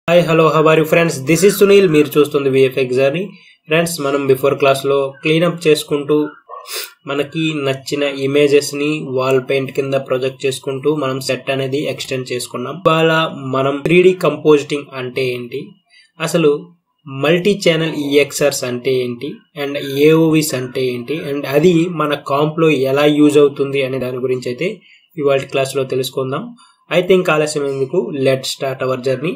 hi hello హవారి friends this is Sunil మీరు చూస్తుంది విఎఫ్ఎక్స్ అని ఫ్రెండ్స్ మనం బిఫోర్ క్లాస్లో క్లీనప్ చేసుకుంటూ మనకి నచ్చిన ఇమేజెస్ని వాల్ పెయింట్ కింద ప్రొజెక్ట్ చేసుకుంటూ మనం సెట్ అనేది ఎక్స్టెండ్ చేసుకున్నాం ఇవాళ మనం త్రీ కంపోజిటింగ్ అంటే ఏంటి అసలు మల్టీ ఛానల్ ఈఎక్సర్స్ అంటే ఏంటి అండ్ ఏఓవిస్ అంటే ఏంటి అండ్ అది మన కాంప్లో ఎలా యూజ్ అవుతుంది అనే దాని గురించి అయితే ఇవాళ క్లాస్లో తెలుసుకుందాం ఐ థింక్ ఆలస్యం ఎందుకు let start our journey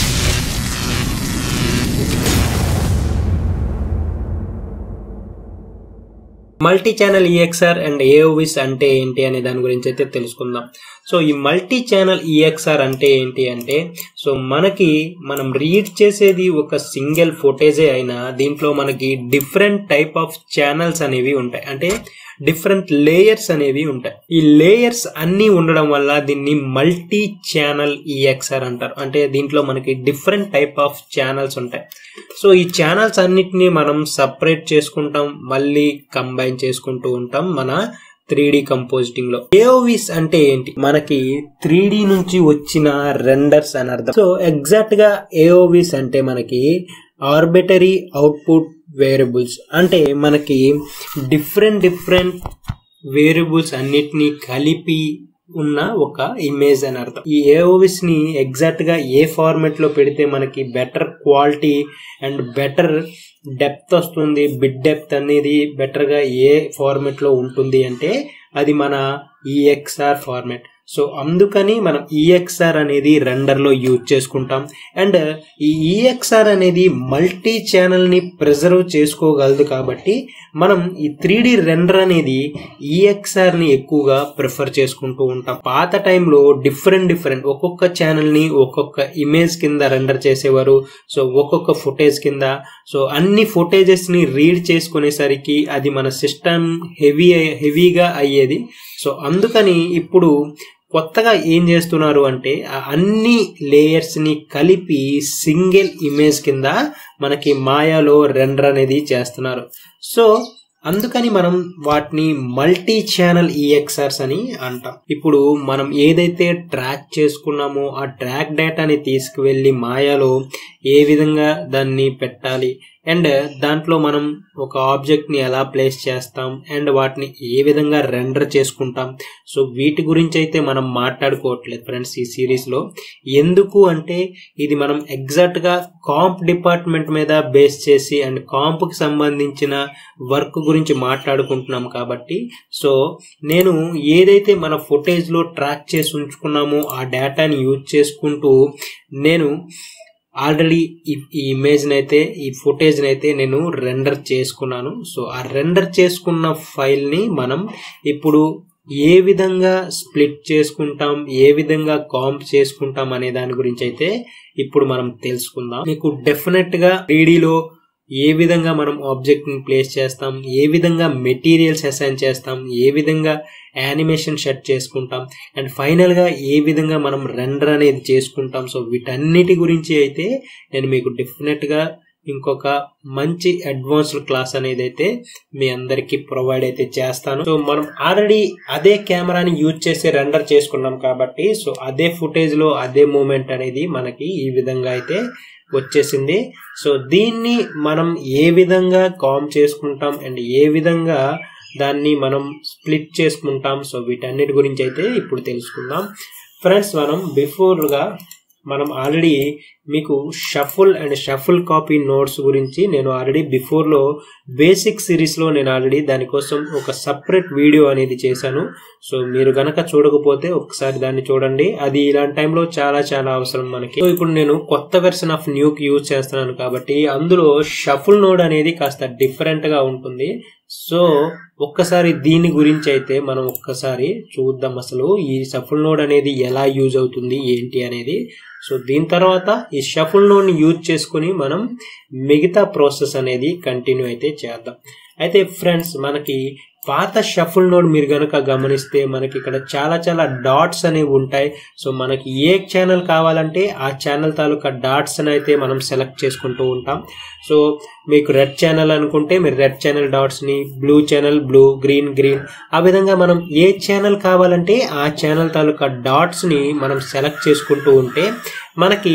multi channel EXR and AOVs అంటే ఏంటి అనే దాని గురించి అయితే తెలుసుకుందాం సో ఈ మల్టీ ఛానల్ ఈఎక్స్ఆర్ అంటే ఏంటి అంటే సో మనకి మనం రీడ్ చేసేది ఒక సింగిల్ ఫుటేజే అయినా దీంట్లో మనకి డిఫరెంట్ టైప్ ఆఫ్ ఛానల్స్ అనేవి ఉంటాయి అంటే డిఫరెంట్ లేయర్స్ అనేవి ఉంటాయి ఈ లేయర్స్ అన్ని ఉండడం వల్ల దీన్ని మల్టీ ఛానల్ ఈఎక్స్ఆర్ అంటారు అంటే దీంట్లో మనకి డిఫరెంట్ టైప్ ఆఫ్ ఛానల్స్ ఉంటాయి సో ఈ ఛానల్స్ అన్నిటిని మనం సపరేట్ చేసుకుంటాం మళ్ళీ కంబైన్ చేసుకుంటూ ఉంటాం మన త్రీ డి కంపోజిటింగ్ లో ఏఓవిస్ అంటే ఏంటి మనకి త్రీ డి నుంచి వచ్చిన రెండర్స్ అని అర్థం సో ఎగ్జాక్ట్ గా ఏఓవిస్ అంటే మనకి ఆర్బిటరీ అవుట్పుట్ వేరియబుల్స్ అంటే మనకి డిఫరెంట్ డిఫరెంట్ వేరియబుల్స్ అన్నిటినీ కలిపి ఉన్న ఒక ఇమేజ్ అని అర్థం ఈ ఏఓవిస్ ని ఎగ్జాక్ట్ గా ఏ ఫార్మెట్ లో పెడితే మనకి better quality and better depth వస్తుంది బిడ్ డెప్త్ అనేది బెటర్ గా ఏ ఫార్మెట్ లో ఉంటుంది అంటే అది మన ఈఎక్స్ఆర్ ఫార్మెట్ సో అందుకని మనం ఈఎక్స్ఆర్ అనేది రెండర్ లో యూజ్ చేసుకుంటాం అండ్ ఈ ఈఎక్స్ఆర్ అనేది మల్టీ ఛానల్ ని ప్రిజర్వ్ చేసుకోగలదు కాబట్టి మనం ఈ త్రీ డి రెండర్ అనేది ఈఎక్స్ఆర్ ని ఎక్కువగా ప్రిఫర్ చేసుకుంటూ ఉంటాం పాత టైంలో డిఫరెంట్ డిఫరెంట్ ఒక్కొక్క ఛానల్ ని ఒక్కొక్క ఇమేజ్ కింద రెండర్ చేసేవారు సో ఒక్కొక్క ఫుటేజ్ కింద సో అన్ని ఫుటేజెస్ ని రీడ్ చేసుకునేసరికి అది మన సిస్టమ్ హెవీ హెవీగా అయ్యేది సో అందుకని ఇప్పుడు కొత్తగా ఏం చేస్తున్నారు అంటే అన్ని లేయర్స్ ని కలిపి సింగిల్ ఇమేజ్ కింద మనకి మాయాలో రెండర్ అనేది చేస్తున్నారు సో అందుకని మనం వాటిని మల్టీ ఛానల్ ఈఎక్స్ఆర్స్ అని అంటాం ఇప్పుడు మనం ఏదైతే ట్రాక్ చేసుకున్నామో ఆ ట్రాక్ డేటాని తీసుకువెళ్ళి మాయాలో ఏ విధంగా దాన్ని పెట్టాలి అండ్ దాంట్లో మనం ఒక ఆబ్జెక్ట్ ని ఎలా ప్లేస్ చేస్తాం అండ్ వాటిని ఏ విధంగా రెండర్ చేసుకుంటాం సో వీటి గురించి అయితే మనం మాట్లాడుకోవట్లేదు ఫ్రెండ్స్ ఈ సిరీస్ లో ఎందుకు అంటే ఇది మనం ఎగ్జాక్ట్ గా కాంప్ డిపార్ట్మెంట్ మీద బేస్ చేసి అండ్ కాంప్ కి సంబంధించిన వర్క్ గురించి మాట్లాడుకుంటున్నాం కాబట్టి సో నేను ఏదైతే మన ఫుటేజ్ లో ట్రాక్ చేసి ఉంచుకున్నామో ఆ డేటాని యూజ్ చేసుకుంటూ నేను ఆల్రెడీ ఈ ఇమేజ్ని అయితే ఈ ఫుటేజ్ని అయితే నేను రెండర్ చేసుకున్నాను సో ఆ రెండర్ చేసుకున్న ఫైల్ని మనం ఇప్పుడు ఏ విధంగా స్ప్లిట్ చేసుకుంటాం ఏ విధంగా కాంప్ చేసుకుంటాం అనే దాని గురించి అయితే ఇప్పుడు మనం తెలుసుకుందాం మీకు డెఫినెట్గా త్రీడీలో ఏ విధంగా మనం ఆబ్జెక్ట్ ని ప్లేస్ చేస్తాం ఏ విధంగా మెటీరియల్స్ అసైన్ చేస్తాం ఏ విధంగా యానిమేషన్ సెట్ చేసుకుంటాం అండ్ ఫైనల్ గా ఏ విధంగా మనం రెండర్ అనేది చేసుకుంటాం సో వీటన్నిటి గురించి అయితే నేను మీకు డెఫినెట్ గా ఇంకొక మంచి అడ్వాన్స్డ్ క్లాస్ అనేది అయితే మీ అందరికి ప్రొవైడ్ అయితే చేస్తాను సో మనం ఆల్రెడీ అదే కెమెరాని యూజ్ చేసి రెండర్ చేసుకున్నాం కాబట్టి సో అదే ఫుటేజ్ లో అదే మూమెంట్ అనేది మనకి ఈ విధంగా అయితే వచ్చేసింది సో దీన్ని మనం ఏ విధంగా కామ్ చేసుకుంటాం అండ్ ఏ విధంగా దాన్ని మనం స్ప్లిట్ చేసుకుంటాం సో వీటన్నిటి గురించి అయితే ఇప్పుడు తెలుసుకుందాం ఫ్రెండ్స్ మనం బిఫోర్గా మనం ఆల్రెడీ మీకు shuffle and shuffle copy notes గురించి నేను ఆల్రెడీ బిఫోర్లో బేసిక్ సిరీస్లో నేను ఆల్రెడీ దానికోసం ఒక సపరేట్ వీడియో అనేది చేశాను సో మీరు గనక చూడకపోతే ఒకసారి దాన్ని చూడండి అది ఇలాంటి టైంలో చాలా చాలా అవసరం మనకి సో ఇప్పుడు నేను కొత్త వెర్షన్ ఆఫ్ న్యూకి యూజ్ చేస్తున్నాను కాబట్టి అందులో షఫుల్ నోడ్ అనేది కాస్త డిఫరెంట్గా ఉంటుంది సో ఒక్కసారి దీని గురించి అయితే మనం ఒక్కసారి చూద్దాం అసలు ఈ షఫుల్ నోడ్ అనేది ఎలా యూజ్ అవుతుంది ఏంటి అనేది సో దీని తర్వాత ఈ షఫుల్ నోడ్ని యూజ్ చేసుకుని మనం మిగతా ప్రాసెస్ అనేది కంటిన్యూ అయితే చేద్దాం అయితే ఫ్రెండ్స్ మనకి పాత షఫుల్ నోడ్ మీరు కనుక గమనిస్తే మనకి ఇక్కడ చాలా చాలా డాట్స్ అనేవి ఉంటాయి సో మనకి ఏ ఛానల్ కావాలంటే ఆ ఛానల్ తాలూకా డాట్స్ అని అయితే మనం సెలెక్ట్ చేసుకుంటూ ఉంటాం సో మీకు రెడ్ ఛానల్ అనుకుంటే మీరు రెడ్ ఛానల్ డాట్స్ని blue channel blue green green ఆ విధంగా మనం ఏ ఛానల్ కావాలంటే ఆ ఛానల్ తాలూకా డాట్స్ని మనం సెలెక్ట్ చేసుకుంటూ ఉంటే మనకి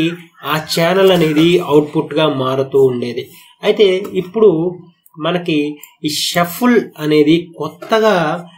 ఆ ఛానల్ అనేది అవుట్పుట్గా మారుతూ ఉండేది అయితే ఇప్పుడు మనకి ఈ షఫుల్ అనేది కొత్తగా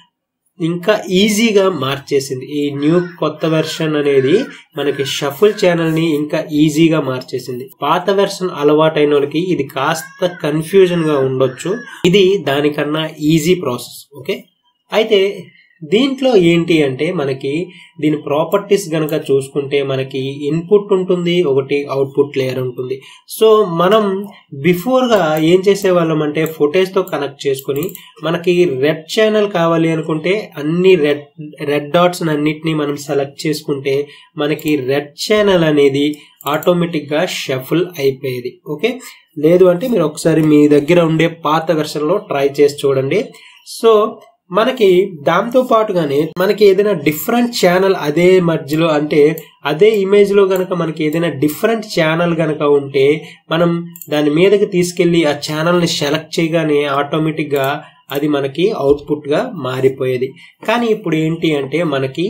ఇంకా ఈజీగా మార్చేసింది ఈ న్యూ కొత్త వెర్షన్ అనేది మనకి షఫుల్ ఛానల్ ని ఇంకా ఈజీగా మార్చేసింది పాత వెర్షన్ అలవాటైన వాళ్ళకి ఇది కాస్త కన్ఫ్యూజన్ గా ఉండొచ్చు ఇది దానికన్నా ఈజీ ప్రాసెస్ ఓకే అయితే దీంట్లో ఏంటి అంటే మనకి దీని ప్రాపర్టీస్ గనక చూసుకుంటే మనకి ఇన్పుట్ ఉంటుంది ఒకటి అవుట్పుట్ లేయర్ ఉంటుంది సో మనం బిఫోర్గా ఏం చేసేవాళ్ళం అంటే ఫుటేజ్తో కనెక్ట్ చేసుకుని మనకి రెడ్ ఛానల్ కావాలి అనుకుంటే అన్ని రెడ్ రెడ్ డాట్స్ అన్నిటినీ మనం సెలెక్ట్ చేసుకుంటే మనకి రెడ్ ఛానల్ అనేది ఆటోమేటిక్గా షఫుల్ అయిపోయేది ఓకే లేదు అంటే మీరు ఒకసారి మీ దగ్గర ఉండే పాత వెర్షన్లో ట్రై చేసి చూడండి సో మనకి దాంతో పాటుగానే మనకి ఏదైనా డిఫరెంట్ ఛానల్ అదే మధ్యలో అంటే అదే ఇమేజ్ లో గనక మనకి ఏదైనా డిఫరెంట్ ఛానల్ గనక ఉంటే మనం దాని మీదకి తీసుకెళ్లి ఆ ఛానల్ ని సెలెక్ట్ చేయగానే ఆటోమేటిక్ గా అది మనకి అవుట్పుట్ గా మారిపోయేది కానీ ఇప్పుడు ఏంటి అంటే మనకి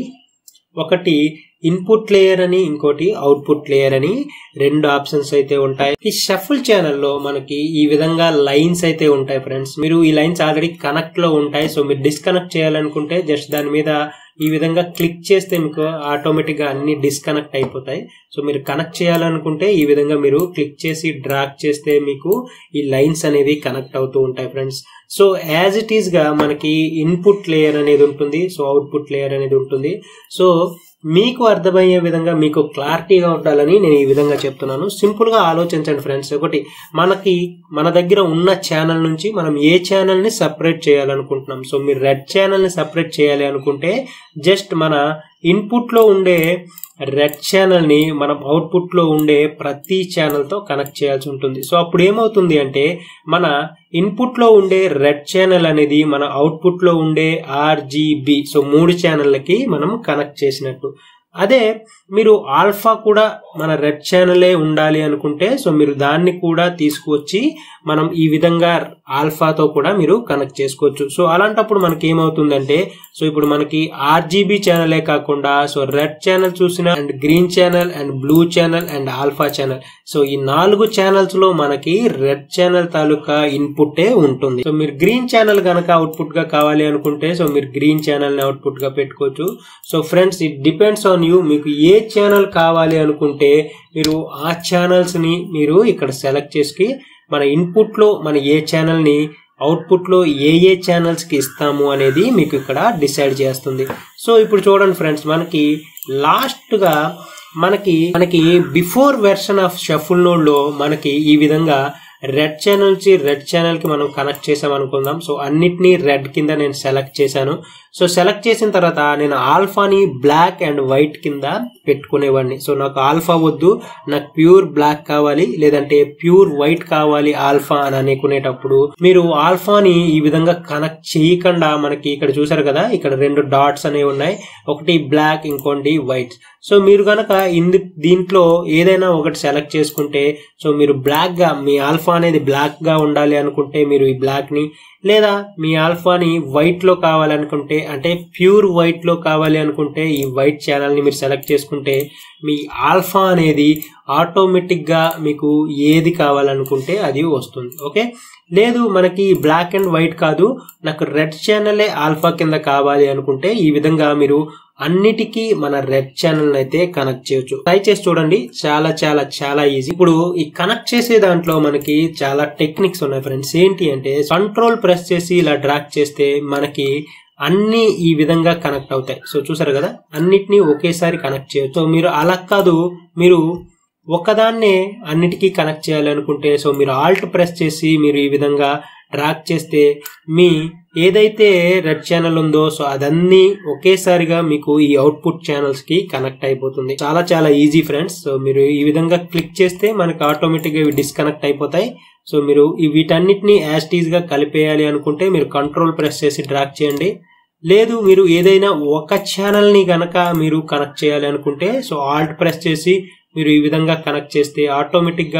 ఒకటి ఇన్పుట్ లేయర్ అని ఇంకోటి అవుట్పుట్ లేయర్ అని రెండు ఆప్షన్స్ అయితే ఉంటాయి ఈ షఫుల్ ఛానల్లో మనకి ఈ విధంగా లైన్స్ అయితే ఉంటాయి ఫ్రెండ్స్ మీరు ఈ లైన్స్ ఆల్రెడీ కనెక్ట్ లో ఉంటాయి సో మీరు డిస్కనెక్ట్ చేయాలనుకుంటే జస్ట్ దాని మీద ఈ విధంగా క్లిక్ చేస్తే మీకు ఆటోమేటిక్ గా అన్ని డిస్కనెక్ట్ అయిపోతాయి సో మీరు కనెక్ట్ చేయాలనుకుంటే ఈ విధంగా మీరు క్లిక్ చేసి డ్రాక్ చేస్తే మీకు ఈ లైన్స్ అనేవి కనెక్ట్ అవుతూ ఉంటాయి friends so as it is గా మనకి ఇన్పుట్ లేయర్ అనేది ఉంటుంది సో అవుట్పుట్ లేయర్ అనేది ఉంటుంది సో మీకు అర్థమయ్యే విధంగా మీకు క్లారిటీగా ఉండాలని నేను ఈ విధంగా చెప్తున్నాను సింపుల్ గా ఆలోచించండి ఫ్రెండ్స్ ఒకటి మనకి మన దగ్గర ఉన్న ఛానల్ నుంచి మనం ఏ ఛానల్ ని సపరేట్ చేయాలనుకుంటున్నాం సో మీరు రెడ్ ఛానల్ ని సపరేట్ చేయాలి అనుకుంటే జస్ట్ మన ఇన్పుట్ లో ఉండే రెడ్ ఛానల్ ని మనం అవుట్పుట్ లో ఉండే ప్రతి ఛానల్ తో కనెక్ట్ చేయాల్సి ఉంటుంది సో అప్పుడు ఏమవుతుంది అంటే మన ఇన్పుట్ లో ఉండే రెడ్ ఛానల్ అనేది మన అవుట్పుట్ లో ఉండే ఆర్జీబి సో మూడు ఛానళ్ళకి మనం కనెక్ట్ చేసినట్టు అదే మీరు ఆల్ఫా కూడా మన రెడ్ ఛానలే ఉండాలి అనుకుంటే సో మీరు దాన్ని కూడా తీసుకువచ్చి మనం ఈ విధంగా ఆల్ఫాతో కూడా మీరు కనెక్ట్ చేసుకోవచ్చు సో అలాంటప్పుడు మనకి ఏమవుతుందంటే సో ఇప్పుడు మనకి ఆర్జీబీ ఛానలే కాకుండా సో రెడ్ ఛానల్ చూసిన and green channel and blue channel and alpha channel so ఈ నాలుగు ఛానల్స్ లో మనకి రెడ్ ఛానల్ తాలూకా ఇన్పుట్టే ఉంటుంది సో మీరు గ్రీన్ ఛానల్ గనక అవుట్పుట్ గా కావాలి అనుకుంటే సో మీరు గ్రీన్ ఛానల్ ని అవుట్పుట్ గా పెట్టుకోవచ్చు so friends it depends on you మీకు ఏ ఛానల్ కావాలి అనుకుంటే మీరు ఆ ఛానల్స్ ని మీరు ఇక్కడ సెలెక్ట్ చేసి మన ఇన్పుట్ లో మన ఏ ఛానల్ ని అవుట్పుట్ లో ఏ ఏ ఛానల్స్ కి ఇస్తాము అనేది మీకు ఇక్కడ డిసైడ్ చేస్తుంది సో ఇప్పుడు చూడండి ఫ్రెండ్స్ మనకి లాస్ట్ గా మనకి మనకి before version of shuffle node లో మనకి ఈ విధంగా రెడ్ ఛానల్ నుంచి రెడ్ ఛానల్ కి మనం కనెక్ట్ చేసాం అనుకుందాం సో అన్నిటినీ రెడ్ కింద నేను సెలెక్ట్ చేశాను సో సెలెక్ట్ చేసిన తర్వాత నేను ఆల్ఫాని బ్లాక్ అండ్ వైట్ కింద పెట్టుకునేవాడిని సో నాకు ఆల్ఫా వద్దు నాకు ప్యూర్ బ్లాక్ కావాలి లేదంటే ప్యూర్ వైట్ కావాలి ఆల్ఫా అని అనుకునేటప్పుడు మీరు ఆల్ఫాని ఈ విధంగా కనెక్ట్ చేయకుండా మనకి ఇక్కడ చూసారు కదా ఇక్కడ రెండు డాట్స్ అనేవి ఉన్నాయి ఒకటి బ్లాక్ ఇంకోటి వైట్ సో మీరు కనుక ఇందు దీంట్లో ఏదైనా ఒకటి సెలెక్ట్ చేసుకుంటే సో మీరు బ్లాక్ గా మీ ఆల్ఫా అనేది బ్లాక్ గా ఉండాలి అనుకుంటే మీరు ఈ బ్లాక్ ని లేదా మీ ఆల్ఫాని వైట్ లో కావాలనుకుంటే అంటే ప్యూర్ వైట్ లో కావాలి అనుకుంటే ఈ వైట్ ఛానల్ ని మీరు సెలెక్ట్ చేసుకుంటే మీ ఆల్ఫా అనేది ఆటోమేటిక్ గా మీకు ఏది కావాలనుకుంటే అది వస్తుంది ఓకే లేదు మనకి బ్లాక్ అండ్ వైట్ కాదు నాకు రెడ్ ఛానలే ఆల్ఫా కింద కావాలి అనుకుంటే ఈ విధంగా మీరు అన్నిటికీ మన రెడ్ ఛానల్ అయితే కనెక్ట్ చేయొచ్చు ట్రై చేసి చూడండి చాలా చాలా చాలా ఈజీ ఇప్పుడు ఈ కనెక్ట్ చేసే దాంట్లో మనకి చాలా టెక్నిక్స్ ఉన్నాయి ఫ్రెండ్స్ ఏంటి అంటే కంట్రోల్ ప్రెస్ చేసి ఇలా డ్రాక్ చేస్తే మనకి అన్ని ఈ విధంగా కనెక్ట్ అవుతాయి సో చూసారు కదా అన్నిటినీ ఒకేసారి కనెక్ట్ చేయొచ్చు సో మీరు అలా కాదు మీరు ఒకదాన్నే అన్నిటికీ కనెక్ట్ చేయాలనుకుంటే సో మీరు ఆల్ట్ ప్రెస్ చేసి మీరు ఈ విధంగా ట్రాక్ చేస్తే మీ ఏదైతే రెడ్ ఛానల్ ఉందో సో అదన్నీ ఒకేసారిగా మీకు ఈ అవుట్పుట్ ఛానల్స్ కి కనెక్ట్ అయిపోతుంది చాలా చాలా ఈజీ ఫ్రెండ్స్ సో మీరు ఈ విధంగా క్లిక్ చేస్తే మనకి ఆటోమేటిక్ గా ఇవి డిస్కనెక్ట్ అయిపోతాయి సో మీరు ఈ వీటన్నిటిని యాస్టీజ్ గా కలిపేయాలి అనుకుంటే మీరు కంట్రోల్ ప్రెస్ చేసి డ్రాక్ చేయండి లేదు మీరు ఏదైనా ఒక ఛానల్ ని గనక మీరు కనెక్ట్ చేయాలి అనుకుంటే సో ఆల్ట్ ప్రెస్ చేసి మీరు ఈ విధంగా కనెక్ట్ చేస్తే ఆటోమేటిక్ గా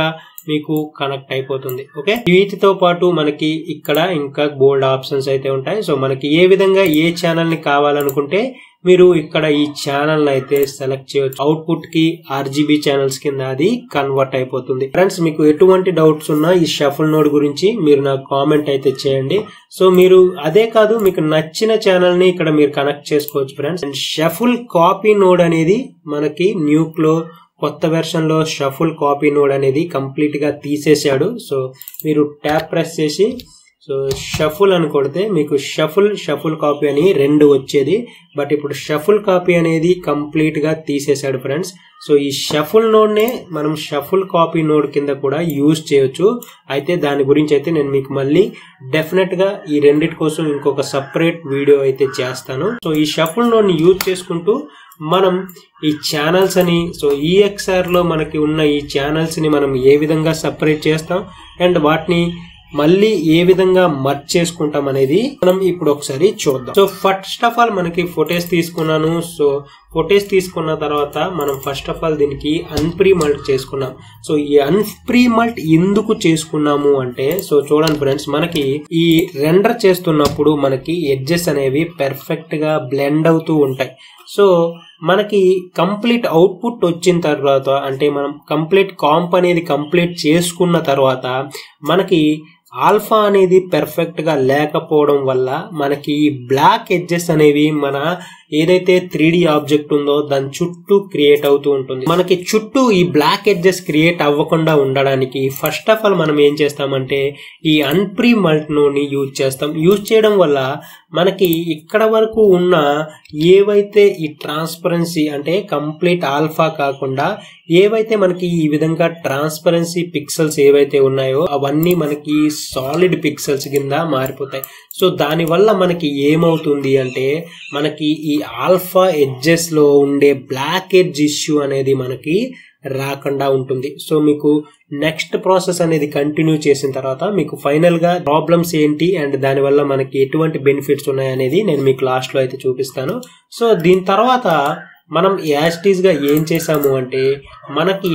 మీకు కనెక్ట్ అయిపోతుంది ఓకే వీటితో పాటు మనకి ఇక్కడ ఇంకా బోల్డ్ ఆప్షన్స్ అయితే ఉంటాయి సో మనకి ఏ విధంగా ఏ ఛానల్ ని కావాలనుకుంటే మీరు ఇక్కడ ఈ ఛానల్ అయితే సెలెక్ట్ చేయొచ్చు అవుట్పుట్ కి ఆర్జీబీ ఛానల్స్ కింద అది కన్వర్ట్ అయిపోతుంది ఫ్రెండ్స్ మీకు ఎటువంటి డౌట్స్ ఉన్నా ఈ షఫుల్ నోడ్ గురించి మీరు నాకు కామెంట్ అయితే చేయండి సో మీరు అదే కాదు మీకు నచ్చిన ఛానల్ ని ఇక్కడ మీరు కనెక్ట్ చేసుకోవచ్చు friends and shuffle copy node అనేది మనకి న్యూక్ లో కొత్త వెర్షన్ లో షఫుల్ కాపీ నోడ్ అనేది కంప్లీట్ గా తీసేశాడు సో మీరు ట్యాప్ ప్రెస్ చేసి సో షఫుల్ అని కొడితే మీకు షఫుల్ షఫుల్ కాపీ అని రెండు వచ్చేది బట్ ఇప్పుడు షఫుల్ కాపీ అనేది కంప్లీట్ గా తీసేశాడు ఫ్రెండ్స్ సో ఈ షఫుల్ నోడ్ నే మనం షఫుల్ కాపీ నోడ్ కింద కూడా యూజ్ చేయొచ్చు అయితే దాని గురించి అయితే నేను మీకు మళ్ళీ డెఫినెట్ గా ఈ రెండిటి కోసం ఇంకొక సపరేట్ వీడియో అయితే చేస్తాను సో ఈ షఫుల్ నోడ్ ని యూజ్ చేసుకుంటూ మనం ఈ ఛానల్స్ అని సో ఈఎక్స్ఆర్ లో మనకి ఉన్న ఈ ఛానల్స్ ని మనం ఏ విధంగా సపరేట్ చేస్తాం అండ్ వాటిని మళ్ళీ ఏ విధంగా మర్చ్ చేసుకుంటాం అనేది మనం ఇప్పుడు ఒకసారి చూద్దాం సో ఫస్ట్ ఆఫ్ ఆల్ మనకి ఫొటేజ్ తీసుకున్నాను సో ఫొటేజ్ తీసుకున్న తర్వాత మనం ఫస్ట్ ఆఫ్ ఆల్ దీనికి అన్ప్రీ మల్ట్ చేసుకున్నాం సో ఈ అన్ప్రీ మల్ట్ ఎందుకు చేసుకున్నాము అంటే సో చూడండి ఫ్రెండ్స్ మనకి ఈ రెండర్ చేస్తున్నప్పుడు మనకి ఎడ్జెస్ అనేవి పెర్ఫెక్ట్ గా బ్లెండ్ అవుతూ ఉంటాయి సో మనకి కంప్లీట్ అవుట్పుట్ వచ్చిన తర్వాత అంటే మనం కంప్లీట్ కాంప్ అనేది కంప్లీట్ చేసుకున్న తర్వాత మనకి ఆల్ఫా అనేది పెర్ఫెక్ట్ గా లేకపోవడం వల్ల మనకి ఈ బ్లాక్ ఎడ్జెస్ అనేవి మన ఏదైతే త్రీ ఆబ్జెక్ట్ ఉందో దాని చుట్టూ క్రియేట్ అవుతూ ఉంటుంది మనకి చుట్టూ ఈ బ్లాక్ ఎడ్జెస్ క్రియేట్ అవ్వకుండా ఉండడానికి ఫస్ట్ ఆఫ్ ఆల్ మనం ఏం చేస్తామంటే ఈ అన్ప్రీ మల్ట్ ని యూజ్ చేస్తాం యూజ్ చేయడం వల్ల మనకి ఇక్కడ వరకు ఉన్న ఏవైతే ఈ ట్రాన్స్పరెన్సీ అంటే కంప్లీట్ ఆల్ఫా కాకుండా ఏవైతే మనకి ఈ విధంగా ట్రాన్స్పరెన్సీ పిక్సెల్స్ ఏవైతే ఉన్నాయో అవన్నీ మనకి సాలిడ్ పిక్సెల్స్ కింద మారిపోతాయి సో దాని వల్ల మనకి ఏమవుతుంది అంటే మనకి ఈ ఆల్ఫా ఎడ్జెస్ లో ఉండే బ్లాక్ ఎడ్జ్ ఇష్యూ అనేది మనకి రాకుండా ఉంటుంది సో మీకు నెక్స్ట్ ప్రాసెస్ అనేది కంటిన్యూ చేసిన తర్వాత మీకు ఫైనల్ గా ప్రాబ్లమ్స్ ఏంటి అండ్ దాని వల్ల మనకి ఎటువంటి బెనిఫిట్స్ ఉన్నాయి అనేది నేను మీకు లాస్ట్ లో అయితే చూపిస్తాను సో దీని తర్వాత మనం యాస్టీస్ గా ఏం చేసాము అంటే మనకి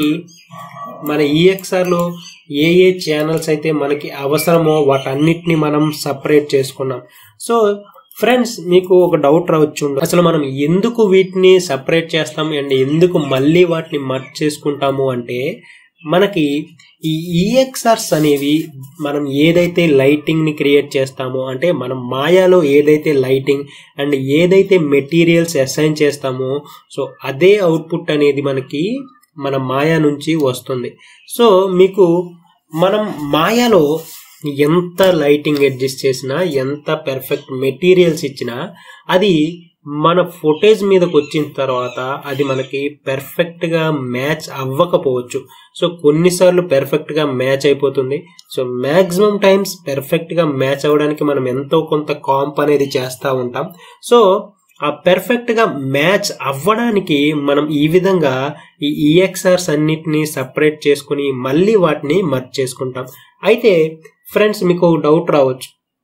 మన ఈఎక్స్ఆర్ లో ఏ ఏ ఛానల్స్ అయితే మనకి అవసరమో వాటన్నిటిని మనం సపరేట్ చేసుకున్నాం సో ఫ్రెండ్స్ మీకు ఒక డౌట్ రావచ్చు అసలు మనం ఎందుకు వీటిని సపరేట్ చేస్తాం అండ్ ఎందుకు మళ్ళీ వాటిని మర్చ్ చేసుకుంటాము అంటే మనకి ఈ ఈఎక్స్ఆర్స్ అనేవి మనం ఏదైతే లైటింగ్ ని క్రియేట్ చేస్తామో అంటే మనం మాయాలో ఏదైతే లైటింగ్ అండ్ ఏదైతే మెటీరియల్స్ అసైన్ చేస్తామో సో అదే అవుట్పుట్ అనేది మనకి మన మాయా నుంచి వస్తుంది సో మీకు మనం మాయాలో ఎంత లైటింగ్ అడ్జస్ట్ చేసినా ఎంత పెర్ఫెక్ట్ మెటీరియల్స్ ఇచ్చినా అది మన ఫుటేజ్ మీదకి వచ్చిన తర్వాత అది మనకి పెర్ఫెక్ట్ గా మ్యాచ్ అవ్వకపోవచ్చు సో కొన్నిసార్లు పెర్ఫెక్ట్ గా మ్యాచ్ అయిపోతుంది సో మాక్సిమం టైమ్స్ పెర్ఫెక్ట్ గా మ్యాచ్ అవ్వడానికి మనం ఎంతో కొంత కాంప్ అనేది చేస్తూ ఉంటాం సో ఆ పెర్ఫెక్ట్ గా మ్యాచ్ అవ్వడానికి మనం ఈ విధంగా ఈ ఈఎక్స్ఆర్స్ అన్నిటిని సపరేట్ చేసుకుని మళ్ళీ వాటిని మర్చ్ చేసుకుంటాం అయితే ఫ్రెండ్స్ మీకు డౌట్ రావచ్చు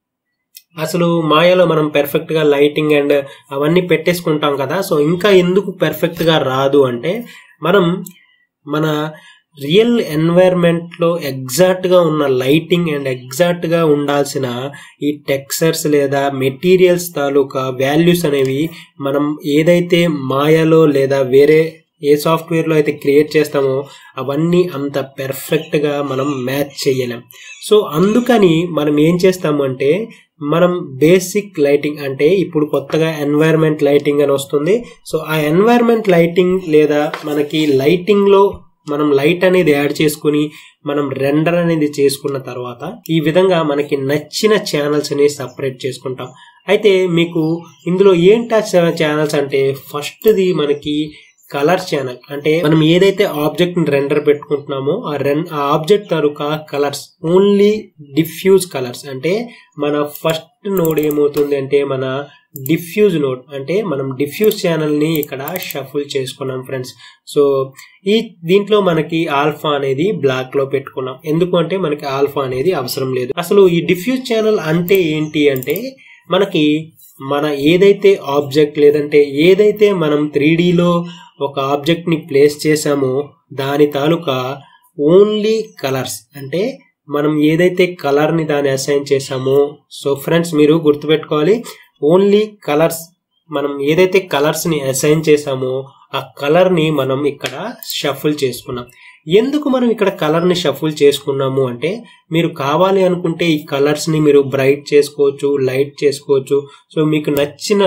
అసలు మాయాలో మనం పెర్ఫెక్ట్ గా లైటింగ్ అండ్ అవన్నీ పెట్టేసుకుంటాం కదా సో ఇంకా ఎందుకు పెర్ఫెక్ట్ గా రాదు అంటే మనం మన రియల్ ఎన్వైర్న్మెంట్ లో ఎగ్జాక్ట్ గా ఉన్న లైటింగ్ అండ్ ఎగ్జాక్ట్ గా ఉండాల్సిన ఈ టెక్స్చర్స్ లేదా మెటీరియల్స్ తాలూకా వాల్యూస్ అనేవి మనం ఏదైతే మాయాలో లేదా వేరే ఏ సాఫ్ట్వేర్ లో అయితే క్రియేట్ చేస్తామో అవన్నీ అంత పెర్ఫెక్ట్ గా మనం మ్యాచ్ చేయలేం సో అందుకని మనం ఏం చేస్తాము అంటే మనం బేసిక్ లైటింగ్ అంటే ఇప్పుడు కొత్తగా ఎన్వైర్న్మెంట్ లైటింగ్ అని వస్తుంది సో ఆ ఎన్వైర్న్మెంట్ లైటింగ్ లేదా మనకి లైటింగ్ లో మనం లైట్ అనేది యాడ్ చేసుకుని మనం రెండర్ అనేది చేసుకున్న తర్వాత ఈ విధంగా మనకి నచ్చిన ఛానల్స్ ని సపరేట్ చేసుకుంటాం అయితే మీకు ఇందులో ఏంటా ఛానల్స్ అంటే ఫస్ట్ది మనకి కలర్ ఛానల్ అంటే మనం ఏదైతే ఆబ్జెక్ట్ ని రెండర్ పెట్టుకుంటున్నామో ఆ రెన్ ఆ ఆబ్జెక్ట్ తరుక కలర్స్ ఓన్లీ డిఫ్యూజ్ కలర్స్ అంటే మన ఫస్ట్ నోడ్ ఏమవుతుంది అంటే మన డిఫ్యూజ్ నోడ్ అంటే మనం డిఫ్యూజ్ ఛానల్ ని ఇక్కడ షఫుల్ చేసుకున్నాం ఫ్రెండ్స్ సో ఈ దీంట్లో మనకి ఆల్ఫా అనేది బ్లాక్ లో పెట్టుకున్నాం ఎందుకు అంటే మనకి ఆల్ఫా అనేది అవసరం లేదు అసలు ఈ డిఫ్యూజ్ ఛానల్ అంటే ఏంటి అంటే మనకి మన ఏదైతే ఆబ్జెక్ట్ లేదంటే ఏదైతే మనం త్రీ లో ఒక ఆబ్జెక్ట్ ని ప్లేస్ చేసామో దాని తాలూకా ఓన్లీ కలర్స్ అంటే మనం ఏదైతే కలర్ని దాన్ని అసైన్ చేసామో సో ఫ్రెండ్స్ మీరు గుర్తుపెట్టుకోవాలి ఓన్లీ కలర్స్ మనం ఏదైతే కలర్స్ని అసైన్ చేసామో ఆ కలర్ని మనం ఇక్కడ షఫుల్ చేసుకున్నాం ఎందుకు మనం ఇక్కడ కలర్ని షఫుల్ చేసుకున్నాము అంటే మీరు కావాలి అనుకుంటే ఈ కలర్స్ని మీరు బ్రైట్ చేసుకోవచ్చు లైట్ చేసుకోవచ్చు సో మీకు నచ్చిన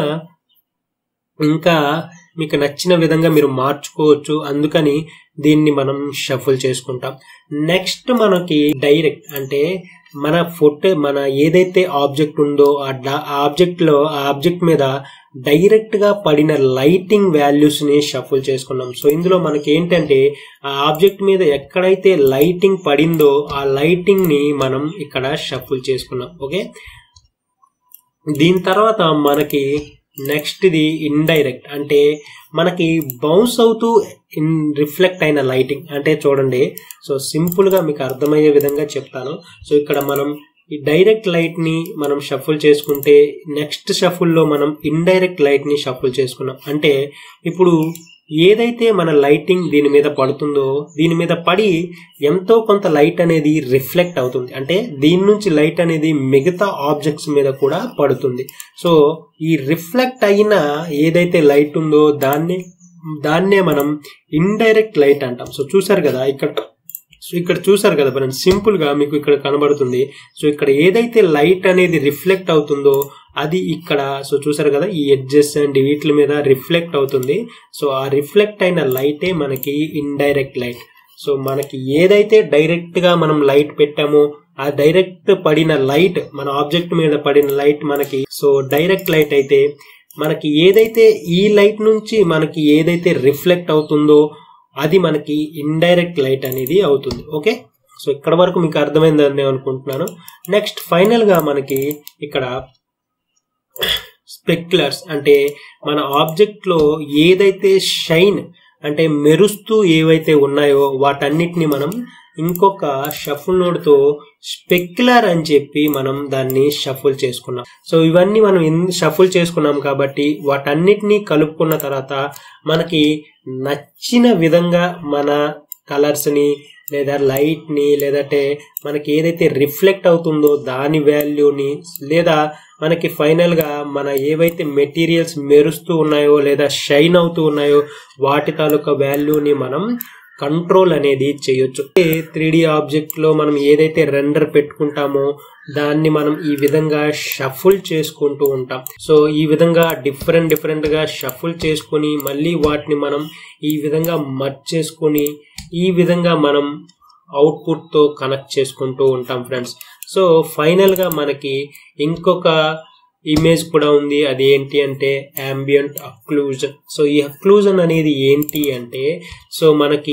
ఇంకా మీకు నచ్చిన విధంగా మీరు మార్చుకోవచ్చు అందుకని దీన్ని మనం షఫుల్ చేసుకుంటాం నెక్స్ట్ మనకి డైరెక్ట్ అంటే మన ఫోటో మన ఏదైతే ఆబ్జెక్ట్ ఉందో ఆ ఆబ్జెక్ట్ లో ఆ ఆబ్జెక్ట్ మీద డైరెక్ట్ గా పడిన లైటింగ్ వాల్యూస్ ని షఫుల్ చేసుకున్నాం సో ఇందులో మనకి ఏంటంటే ఆ ఆబ్జెక్ట్ మీద ఎక్కడైతే లైటింగ్ పడిందో ఆ లైటింగ్ ని మనం ఇక్కడ షఫుల్ చేసుకున్నాం ఓకే దీని తర్వాత మనకి నెక్స్ట్ ఇది ఇండైరెక్ట్ అంటే మనకి బౌన్స్ అవుతూ ఇన్ రిఫ్లెక్ట్ అయిన లైటింగ్ అంటే చూడండి సో సింపుల్ గా మీకు అర్థమయ్యే విధంగా చెప్తాను సో ఇక్కడ మనం ఈ డైరెక్ట్ లైట్ ని మనం షఫుల్ చేసుకుంటే నెక్స్ట్ షఫుల్లో మనం ఇండైరెక్ట్ లైట్ ని షఫుల్ చేసుకున్నాం అంటే ఇప్పుడు ఏదైతే మన లైటింగ్ దీని మీద పడుతుందో దీని మీద పడి ఎంతో కొంత లైట్ అనేది రిఫ్లెక్ట్ అవుతుంది అంటే దీని నుంచి లైట్ అనేది మిగతా ఆబ్జెక్ట్స్ మీద కూడా పడుతుంది సో ఈ రిఫ్లెక్ట్ అయిన ఏదైతే లైట్ ఉందో దాన్ని దాన్నే మనం ఇండైరెక్ట్ లైట్ అంటాం సో చూసారు కదా ఇక్కడ సో ఇక్కడ చూసారు కదా ఫ్రెండ్స్ సింపుల్ గా మీకు ఇక్కడ కనబడుతుంది సో ఇక్కడ ఏదైతే లైట్ అనేది రిఫ్లెక్ట్ అవుతుందో అది ఇక్కడ సో చూసారు కదా ఈ ఎడ్జెస్ అండ్ వీటి మీద రిఫ్లెక్ట్ అవుతుంది సో ఆ రిఫ్లెక్ట్ అయిన లైటే మనకి ఇండైరెక్ట్ లైట్ సో మనకి ఏదైతే డైరెక్ట్ గా మనం లైట్ పెట్టామో ఆ డైరెక్ట్ పడిన లైట్ మన ఆబ్జెక్ట్ మీద పడిన లైట్ మనకి సో డైరెక్ట్ లైట్ అయితే మనకి ఏదైతే ఈ లైట్ నుంచి మనకి ఏదైతే రిఫ్లెక్ట్ అవుతుందో అది మనకి ఇండైరెక్ట్ లైట్ అనేది అవుతుంది ఓకే సో ఇక్కడ వరకు మీకు అర్థమైందని నేను అనుకుంటున్నాను నెక్స్ట్ ఫైనల్ గా మనకి ఇక్కడ స్పెక్యులర్స్ అంటే మన ఆబ్జెక్ట్ లో ఏదైతే షైన్ అంటే మెరుస్తూ ఏవైతే ఉన్నాయో వాటన్నిటిని మనం ఇంకొక షఫుల్ నోడ్ తో స్పెక్యులర్ అని చెప్పి మనం దాన్ని షఫుల్ చేసుకున్నాం సో ఇవన్నీ మనం షఫుల్ చేసుకున్నాం కాబట్టి వాటన్నిటినీ కలుపుకున్న తర్వాత మనకి నచ్చిన విధంగా మన కలర్స్ ని లేదా లైట్ ని లేదంటే మనకి ఏదైతే రిఫ్లెక్ట్ అవుతుందో దాని వాల్యూని లేదా మనకి ఫైనల్ గా మన ఏవైతే మెటీరియల్స్ మెరుస్తూ ఉన్నాయో లేదా షైన్ అవుతూ ఉన్నాయో వాటి తాలూకా వాల్యూని మనం కంట్రోల్ అనేది చేయొచ్చు త్రీ డి ఆబ్జెక్ట్ లో మనం ఏదైతే రెండర్ పెట్టుకుంటామో దాన్ని మనం ఈ విధంగా షఫుల్ చేసుకుంటూ ఉంటాం సో ఈ విధంగా డిఫరెంట్ డిఫరెంట్ గా షఫుల్ చేసుకుని మళ్ళీ వాటిని మనం ఈ విధంగా మర్చ్ చేసుకుని ఈ విధంగా మనం అవుట్పుట్ తో కనెక్ట్ చేసుకుంటూ ఉంటాం ఫ్రెండ్స్ సో ఫైనల్ గా మనకి ఇంకొక ఇమేజ్ కూడా ఉంది అది ఏంటి అంటే అంబియంట్ అక్లూజన్ సో ఈ అక్లూజన్ అనేది ఏంటి అంటే సో మనకి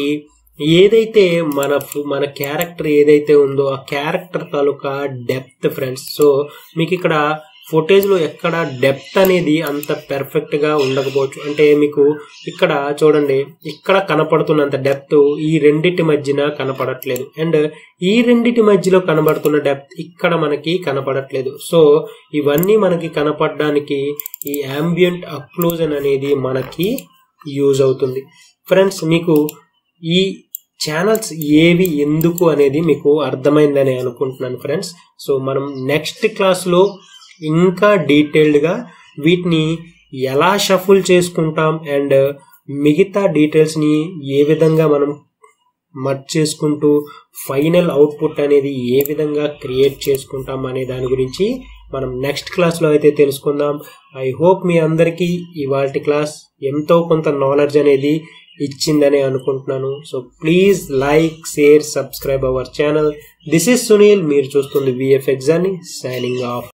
ఏదైతే మన మన క్యారెక్టర్ ఏదైతే ఉందో ఆ క్యారెక్టర్ తాలూకా డెప్త్ ఫ్రెండ్స్ సో మీకు ఇక్కడ ఫుటేజ్ లో ఎక్కడ డెప్త్ అనేది అంత పెర్ఫెక్ట్ గా ఉండకపోవచ్చు అంటే మీకు ఇక్కడ చూడండి ఇక్కడ కనపడుతున్నంత డెప్త్ ఈ రెండిటి మధ్యన కనపడట్లేదు అండ్ ఈ రెండిటి మధ్యలో కనబడుతున్న డెప్త్ ఇక్కడ మనకి కనపడట్లేదు సో ఇవన్నీ మనకి కనపడడానికి ఈ అంబియంట్ అక్లూజన్ అనేది మనకి యూజ్ అవుతుంది ఫ్రెండ్స్ మీకు ఈ ఛానల్స్ ఏవి ఎందుకు అనేది మీకు అర్థమైందని అనుకుంటున్నాను ఫ్రెండ్స్ సో మనం నెక్స్ట్ క్లాస్లో ఇంకా డీటెయిల్డ్గా వీటిని ఎలా షఫుల్ చేసుకుంటాం అండ్ మిగతా డీటెయిల్స్ని ఏ విధంగా మనం మర్చ్ చేసుకుంటూ ఫైనల్ అవుట్పుట్ అనేది ఏ విధంగా క్రియేట్ చేసుకుంటాం అనే దాని గురించి మనం నెక్స్ట్ క్లాస్లో అయితే తెలుసుకుందాం ఐ హోప్ మీ అందరికీ ఇవాళ క్లాస్ ఎంతో కొంత నాలెడ్జ్ అనేది ఇచ్చిందని అనుకుంటున్నాను so please like share subscribe our channel this is Sunil మీరు చూస్తుంది విఎఫ్ఎక్స్ అని సైనింగ్ ఆఫ్